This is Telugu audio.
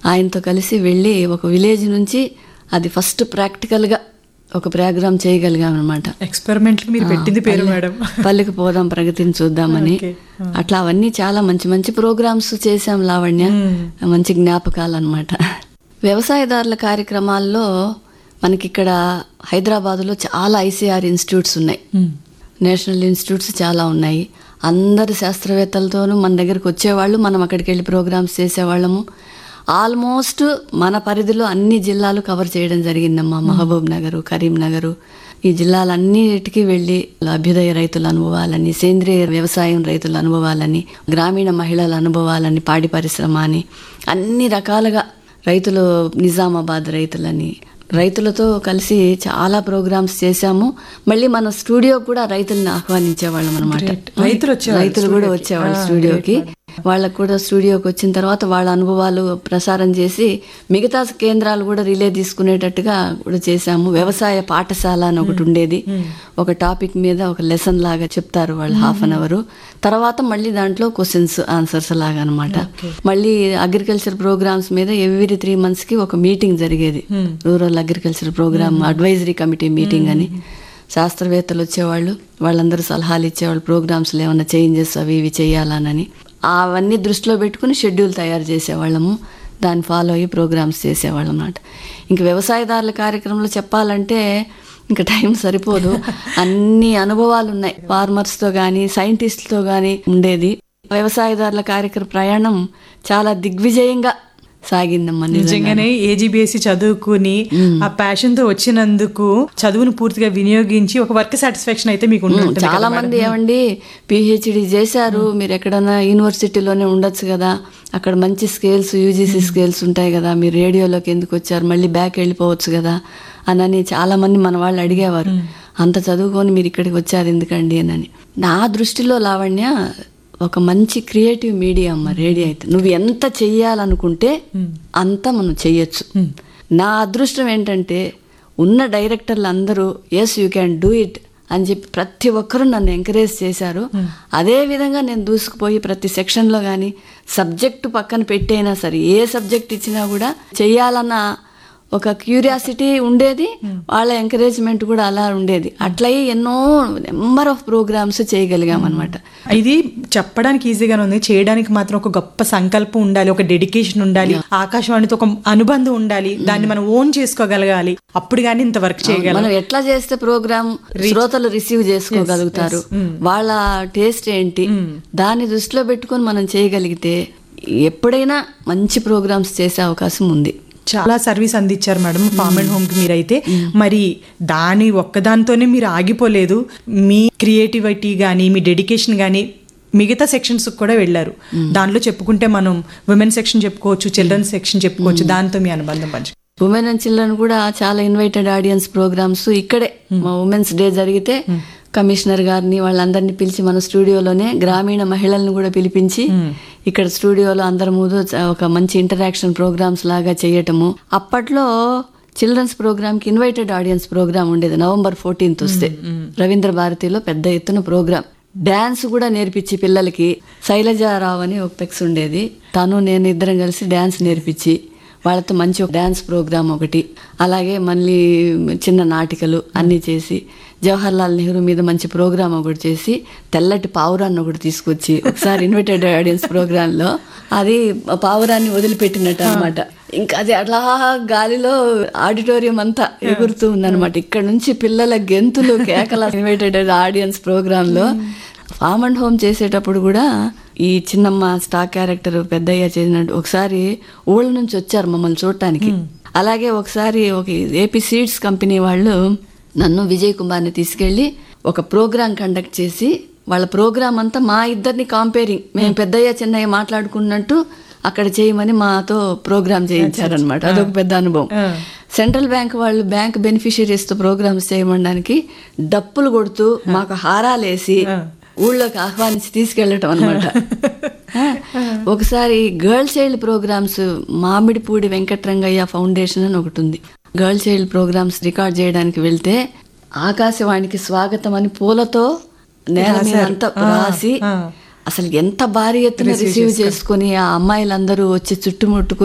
ఆయనతో కలిసి వెళ్ళి ఒక విలేజ్ నుంచి అది ఫస్ట్ ప్రాక్టికల్గా ఒక ప్రోగ్రామ్ చేయగలిగాం అనమాట ఎక్స్పెరిమెంట్ మీరు పెట్టింది పేరు మేడం పల్లెకి పోదాం ప్రగతిని చూద్దామని ఓకే. అట్లా అవన్నీ చాలా మంచి మంచి ప్రోగ్రామ్స్ చేశాం లావణ్య మంచి జ్ఞాపకాలు అనమాట వ్యవసాయదారుల కార్యక్రమాల్లో మనకి ఇక్కడ హైదరాబాద్లో చాలా ఐసీఆర్ ఇన్స్టిట్యూట్స్ ఉన్నాయి మ్మ్. నేషనల్ ఇన్స్టిట్యూట్స్ చాలా ఉన్నాయి అందరు శాస్త్రవేత్తలతోనూ మన దగ్గరికి వచ్చేవాళ్ళు మనం అక్కడికి వెళ్ళి ప్రోగ్రామ్స్ చేసేవాళ్ళము ఆల్మోస్ట్ మన పరిధిలో అన్ని జిల్లాలు కవర్ చేయడం జరిగిందమ్మా మహబూబ్ నగరు కరీంనగరు ఈ జిల్లాలన్నిటికీ వెళ్ళి అభ్యుదయ రైతుల అనుభవాలని సేంద్రియ వ్యవసాయం రైతుల అనుభవాలని గ్రామీణ మహిళల అనుభవాలని పాడి పరిశ్రమ అని అన్ని రకాలుగా రైతులు నిజామాబాద్ రైతులని రైతులతో కలిసి చాలా ప్రోగ్రామ్స్ చేశాము మళ్ళీ మన స్టూడియో కూడా రైతుల్ని ఆహ్వానించేవాళ్ళం అనమాట Great. రైతులు వచ్చేవాళ్ళు రైతులు కూడా వచ్చేవాళ్ళు స్టూడియోకి వాళ్ళకు కూడా స్టూడియోకి వచ్చిన తర్వాత వాళ్ళ అనుభవాలు ప్రసారం చేసి మిగతా కేంద్రాలు కూడా రిలే తీసుకునేటట్టుగా కూడా చేశాము వ్యవసాయ పాఠశాల అని ఒకటి ఉండేది ఒక టాపిక్ మీద ఒక లెసన్ లాగా చెప్తారు వాళ్ళు హాఫ్ అన్ అవర్ తర్వాత మళ్ళీ దాంట్లో క్వశ్చన్స్ ఆన్సర్స్ లాగా అనమాట మళ్ళీ అగ్రికల్చర్ ప్రోగ్రామ్స్ మీద ఎవ్రీ త్రీ మంత్స్ కి ఒక మీటింగ్ జరిగేది rural agriculture program advisory committee meeting అని శాస్త్రవేత్తలు వచ్చేవాళ్ళు వాళ్ళందరూ సలహాలు ఇచ్చేవాళ్ళు ప్రోగ్రామ్స్లో ఏమైనా చేంజెస్ అవి ఇవి చేయాలనని అవన్నీ దృష్టిలో పెట్టుకుని షెడ్యూల్ తయారు చేసేవాళ్ళము దాన్ని ఫాలో అయ్యి ప్రోగ్రామ్స్ చేసేవాళ్ళం అన్నమాట ఇంక వ్యవసాయదారుల కార్యక్రమంలో చెప్పాలంటే ఇంకా టైం సరిపోదు అన్ని అనుభవాలు ఉన్నాయి ఫార్మర్స్తో కానీ సైంటిస్ట్తో కానీ ఉండేది వ్యవసాయదారుల కార్యక్రమ ప్రయాణం చాలా దిగ్విజయంగా సాగిందమ్మా నిజంగా నిజంగానే ఏజీబీఎస్సీ చదువుకుని ఆ ప్యాషన్ తో వచ్చినందుకు చదువును పూర్తిగా వినియోగించి ఒక వర్క్ సాటిస్ఫాక్షన్ అయితే మీకు ఉండి ఉంటుంది చాలా మంది ఏమండి పిహెచ్డి చేశారు మీరు ఎక్కడన్నా యూనివర్సిటీలోనే ఉండొచ్చు కదా అక్కడ మంచి స్కేల్స్ యూజీసీ స్కేల్స్ ఉంటాయి కదా మీరు రేడియోలోకి ఎందుకు వచ్చారు మళ్ళీ బ్యాక్ వెళ్ళిపోవచ్చు కదా అనని చాలా మంది మన వాళ్ళు అడిగేవారు అంత చదువుకొని మీరు ఇక్కడికి వచ్చారు ఎందుకండి అని నా దృష్టిలో లావణ్య ఒక మంచి క్రియేటివ్ మీడియా అమ్మ రేడియో అయితే నువ్వు ఎంత చెయ్యాలనుకుంటే అంత మనం చెయ్యొచ్చు నా అదృష్టం ఏంటంటే ఉన్న డైరెక్టర్లు అందరూ yes you can do it అని చెప్పి ప్రతి ఒక్కరూ నన్ను ఎంకరేజ్ చేశారు అదే విధంగా నేను దూసుకుపోయి ప్రతి సెక్షన్లో కానీ సబ్జెక్టు పక్కన పెట్టైనా సరే ఏ సబ్జెక్ట్ ఇచ్చినా కూడా చెయ్యాలన్న ఒక క్యూరియాసిటీ ఉండేది వాళ్ళ ఎంకరేజ్మెంట్ కూడా అలా ఉండేది అట్లయి ఎన్నో నెంబర్ ఆఫ్ ప్రోగ్రామ్స్ చేయగలిగాం అనమాట ఇది చెప్పడానికి ఈజీగానే ఉంది చేయడానికి మాత్రం ఒక గొప్ప సంకల్పం ఉండాలి ఒక డెడికేషన్ ఉండాలి ఆకాశవాణితో ఒక అనుబంధం ఉండాలి దాన్ని మనం ఓన్ చేసుకోగలగాలి అప్పుడు కానీ ఇంత వర్క్ చేయగలం మనం ఎట్లా చేస్తే ప్రోగ్రామ్ శ్రోతలు రిసీవ్ చేసుకోగలుగుతారు వాళ్ళ టేస్ట్ ఏంటి దాన్ని దృష్టిలో పెట్టుకొని మనం చేయగలిగితే ఎప్పుడైనా మంచి ప్రోగ్రామ్స్ చేసే అవకాశం ఉంది చాలా సర్వీస్ అందించారు మేడం ఫార్మ్ అండ్ హోమ్ కి మీరైతే మరి దాని ఒక్కదానితోనే మీరు ఆగిపోలేదు మీ క్రియేటివిటీ కానీ మీ డెడికేషన్ కానీ మిగతా సెక్షన్స్ కూడా వెళ్ళారు దాంట్లో చెప్పుకుంటే మనం విమెన్ సెక్షన్ చెప్పుకోవచ్చు చిల్డ్రన్ సెక్షన్ చెప్పుకోవచ్చు దాంతో మీ అనుబంధం పంచు ఉమెన్ అండ్ చిల్డ్రన్ కూడా చాలా ఇన్వైటెడ్ ఆడియన్స్ ప్రోగ్రామ్స్ ఇక్కడే మా ఉమెన్స్ డే జరిగితే కమిషనర్ గారిని వాళ్ళందరినీ పిలిచి మన స్టూడియోలోనే గ్రామీణ మహిళలను కూడా పిలిపించి ఇక్కడ స్టూడియోలో అందరి ముందు చ- ఒక మంచి ఇంటరాక్షన్ ప్రోగ్రామ్స్ లాగా చేయటము అప్పట్లో చిల్డ్రన్స్ ప్రోగ్రామ్ కి ఇన్వైటెడ్ ఆడియన్స్ ప్రోగ్రామ్ ఉండేది నవంబర్ ఫోర్టీన్త్ వస్తే రవీంద్ర భారతిలో పెద్ద ఎత్తున ప్రోగ్రామ్ డాన్స్ కూడా నేర్పించి పిల్లలకి శైలజారావు అని ఒక పెక్స్ ఉండేది తను నేను ఇద్దరం కలిసి డాన్స్ నేర్పించి వాళ్ళతో మంచి ఒక డ్యాన్స్ ప్రోగ్రామ్ ఒకటి అలాగే మళ్ళీ చిన్న నాటికలు అన్నీ చేసి జవహర్లాల్ నెహ్రూ మీద మంచి ప్రోగ్రామ్ ఒకటి చేసి తెల్లటి పావురాన్ని ఒకటి తీసుకొచ్చి ఒకసారి ఇన్విటెడ్ ఆడియన్స్ ప్రోగ్రాంలో అది పావురాన్ని వదిలిపెట్టినట్టు అనమాట ఇంకా అది అలా గాలిలో ఆడిటోరియం అంతా ఎగురుతూ ఉందన్నమాట ఇక్కడ నుంచి పిల్లల గెంతులు కేకల ఇన్వైటెడ్ ఆడియన్స్ ప్రోగ్రాంలో ఫామ్ అండ్ హోమ్ చేసేటప్పుడు కూడా ఈ చిన్నమ్మ స్టార్ క్యారెక్టర్ పెద్దయ్య చేసినట్టు ఒకసారి ఊళ్ళ నుంచి వచ్చారు మమ్మల్ని చూడటానికి అలాగే ఒకసారి ఒక ఏపీ సీడ్స్ కంపెనీ వాళ్ళు నన్ను విజయ్ కుమార్ని తీసుకెళ్ళి ఒక ప్రోగ్రాం కండక్ట్ చేసి వాళ్ళ ప్రోగ్రామ్ అంతా మా ఇద్దరిని కాంపేరింగ్ మేము పెద్దయ్య చిన్నయ్య మాట్లాడుకున్నట్టు అక్కడ చేయమని మాతో ప్రోగ్రామ్ చేయించారనమాట అదొక పెద్ద అనుభవం సెంట్రల్ బ్యాంక్ వాళ్ళు బ్యాంక్ బెనిఫిషియరీస్ తో ప్రోగ్రామ్స్ చేయమనడానికి డప్పులు కొడుతూ మాకు హారాలు వేసి ఊళ్ళోకి ఆహ్వానించి తీసుకెళ్ళటం అనమాట ఒకసారి girl child programs Mamidipudi Venkatrangaiah foundation అని ఒకటి ఉంది గర్ల్ చైల్డ్ ప్రోగ్రామ్స్ రికార్డ్ చేయడానికి వెళ్తే ఆకాశవాణికి స్వాగతం అని పూలతో నేల మీద అంతా రాసి అసలు ఎంత భారీ ఎత్తున రిసీవ్ చేసుకుని ఆ అమ్మాయిలందరూ వచ్చి చుట్టుముట్టుకు